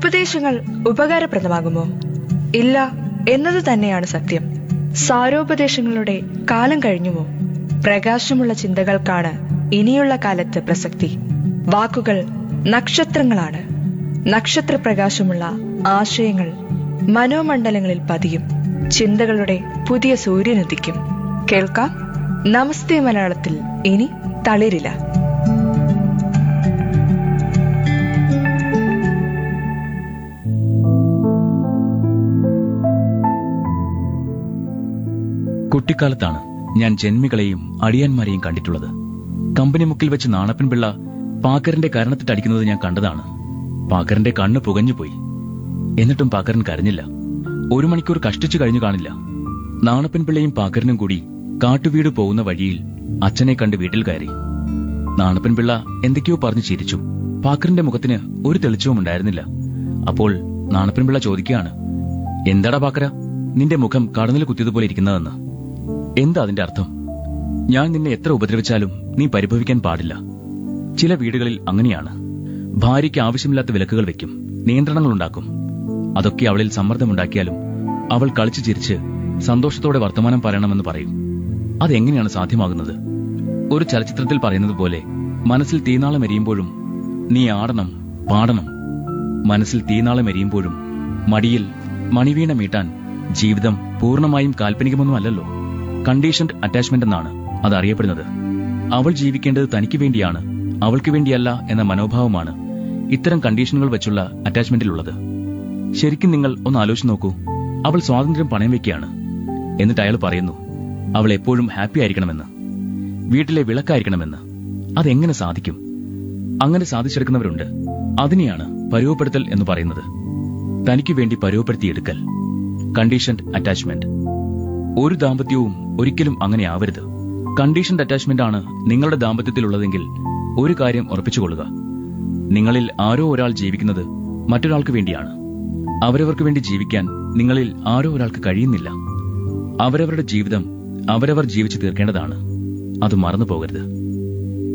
ഉപദേശങ്ങൾ ഉപകാരപ്രദമാകുമോ ഇല്ല എന്നത് തന്നെയാണ് സത്യം സാരോപദേശങ്ങളുടെ കാലം കഴിഞ്ഞുമോ പ്രകാശമുള്ള ചിന്തകൾക്കാണ് ഇനിയുള്ള കാലത്ത് പ്രസക്തി വാക്കുകൾ നക്ഷത്രങ്ങളാണ് നക്ഷത്രപ്രകാശമുള്ള ആശയങ്ങൾ മനോമണ്ഡലങ്ങളിൽ പതിയും ചിന്തകളുടെ പുതിയ സൂര്യനുദിക്കും കേൾക്കാം നമസ്തേ മലയാളത്തിൽ ഇനി തളിരില്ല കുട്ടിക്കാലത്താണ് ഞാൻ ജന്മികളെയും അടിയാന്മാരെയും കണ്ടിട്ടുള്ളത് കമ്പനി മുക്കിൽ വെച്ച് നാണപ്പൻ പിള്ള പാക്കറിന്റെ കരണത്തിട്ടടിക്കുന്നത് ഞാൻ കണ്ടതാണ് പാക്കറിന്റെ കണ്ണ് പുകഞ്ഞുപോയി എന്നിട്ടും പാക്കരൻ കരഞ്ഞില്ല ഒരു മണിക്കൂർ കഷ്ടിച്ചു കഴിഞ്ഞു കാണില്ല നാണപ്പൻ പിള്ളയും പാക്കരനും കൂടി കാട്ടുവീട് പോകുന്ന വഴിയിൽ അച്ഛനെ കണ്ട് വീട്ടിൽ കയറി നാണപ്പൻ പിള്ള എന്തൊക്കെയോ പറഞ്ഞു ചിരിച്ചു പാക്കറിന്റെ മുഖത്തിന് ഒരു തെളിച്ചവും ഉണ്ടായിരുന്നില്ല അപ്പോൾ നാണപ്പൻ പിള്ള ചോദിക്കുകയാണ് എന്താടാ പാക്കര നിന്റെ മുഖം കടന്നിൽ കുത്തിയതുപോലെ ഇരിക്കുന്നതെന്ന് എന്താ അതിന്റെ അർത്ഥം ഞാൻ നിന്നെ എത്ര ഉപദ്രവിച്ചാലും നീ പരിഭവിക്കാൻ പാടില്ല ചില വീടുകളിൽ അങ്ങനെയാണ് ഭാര്യയ്ക്ക് ആവശ്യമില്ലാത്ത വിലക്കുകൾ വെക്കും നിയന്ത്രണങ്ങൾ ഉണ്ടാക്കും അതൊക്കെ അവളിൽ സമ്മർദ്ദമുണ്ടാക്കിയാലും അവൾ കളിച്ചു ചിരിച്ച് സന്തോഷത്തോടെ വർത്തമാനം പറയണമെന്ന് പറയും അതെങ്ങനെയാണ് സാധ്യമാകുന്നത് ഒരു ചലച്ചിത്രത്തിൽ പറയുന്നത് പോലെ മനസ്സിൽ തീനാളം എരിയുമ്പോഴും നീ ആടണം പാടണം മനസ്സിൽ തീനാളം എരിയുമ്പോഴും മടിയിൽ മണിവീണ മീട്ടാൻ ജീവിതം പൂർണ്ണമായും കാൽപ്പനികമൊന്നുമല്ലല്ലോ കണ്ടീഷൻഡ് അറ്റാച്ച്മെന്റ് എന്നാണ് അത് അറിയപ്പെടുന്നത് അവൾ ജീവിക്കേണ്ടത് തനിക്ക് വേണ്ടിയാണ് അവൾക്ക് വേണ്ടിയല്ല എന്ന മനോഭാവമാണ് ഇത്തരം കണ്ടീഷനുകൾ വെച്ചുള്ള അറ്റാച്ച്മെന്റിലുള്ളത് ശരിക്കും നിങ്ങൾ ഒന്ന് ആലോചിച്ച് നോക്കൂ അവൾ സ്വാതന്ത്ര്യം പണയം വെക്കുകയാണ് എന്നിട്ട് അയാൾ പറയുന്നു അവൾ എപ്പോഴും ഹാപ്പി ആയിരിക്കണമെന്ന് വീട്ടിലെ വിളക്കായിരിക്കണമെന്ന് അതെങ്ങനെ സാധിക്കും അങ്ങനെ സാധിച്ചെടുക്കുന്നവരുണ്ട് അതിനെയാണ് പരുവപ്പെടുത്തൽ എന്ന് പറയുന്നത് തനിക്ക് വേണ്ടി പരുവപ്പെടുത്തിയെടുക്കൽ കണ്ടീഷൻഡ് അറ്റാച്ച്മെന്റ് ഒരു ദാമ്പത്യവും ഒരിക്കലും അങ്ങനെ ആവരുത് കണ്ടീഷൻഡ് അറ്റാച്ച്മെന്റ് ആണ് നിങ്ങളുടെ ദാമ്പത്യത്തിലുള്ളതെങ്കിൽ ഒരു കാര്യം ഉറപ്പിച്ചുകൊള്ളുക നിങ്ങളിൽ ആരോ ഒരാൾ ജീവിക്കുന്നത് മറ്റൊരാൾക്ക് വേണ്ടിയാണ് അവരവർക്ക് വേണ്ടി ജീവിക്കാൻ നിങ്ങളിൽ ആരോ ഒരാൾക്ക് കഴിയുന്നില്ല അവരവരുടെ ജീവിതം അവരവർ ജീവിച്ചു തീർക്കേണ്ടതാണ് അത് മറന്നു പോകരുത്